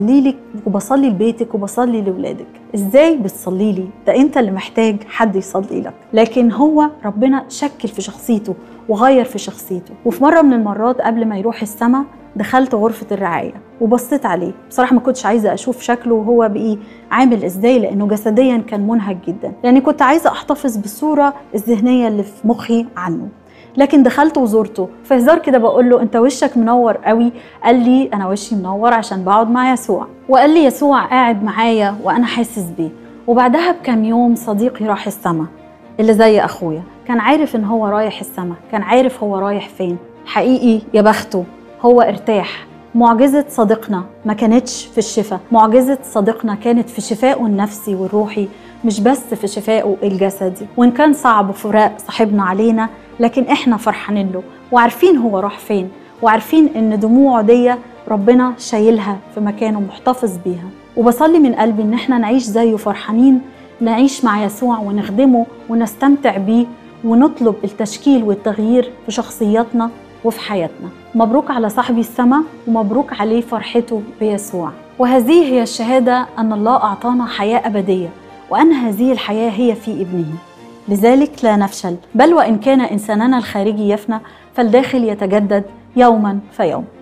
بصلي لك وبصلي لبيتك وبصلي لولادك ازاي بتصلي لي ده انت اللي محتاج حد يصلي لك لكن هو ربنا شكل في شخصيته وغير في شخصيته وفي مره من المرات قبل ما يروح السماء دخلت غرفة الرعاية وبصيت عليه بصراحة ما كنتش عايزة أشوف شكله وهو بإيه عامل إزاي لأنه جسديا كان منهك جدا لأني كنت عايزة أحتفظ بالصورة الذهنية اللي في مخي عنه لكن دخلت وزرته في هزار كده بقول له انت وشك منور قوي قال لي انا وشي منور عشان بقعد مع يسوع وقال لي يسوع قاعد معايا وانا حاسس بيه وبعدها بكام يوم صديقي راح السما اللي زي اخويا كان عارف ان هو رايح السما كان عارف هو رايح فين حقيقي يا بخته هو ارتاح معجزة صديقنا ما كانتش في الشفاء معجزة صديقنا كانت في شفائه النفسي والروحي مش بس في شفائه الجسدي وإن كان صعب فراق صاحبنا علينا لكن إحنا فرحانين له وعارفين هو راح فين وعارفين إن دموعه دي ربنا شايلها في مكانه محتفظ بيها وبصلي من قلبي إن إحنا نعيش زيه فرحانين نعيش مع يسوع ونخدمه ونستمتع بيه ونطلب التشكيل والتغيير في شخصياتنا وفي حياتنا مبروك على صاحبي السما ومبروك عليه فرحته بيسوع وهذه هي الشهادة أن الله أعطانا حياة أبدية وأن هذه الحياة هي في ابنه لذلك لا نفشل بل وإن كان إنساننا الخارجي يفنى فالداخل يتجدد يوما فيوم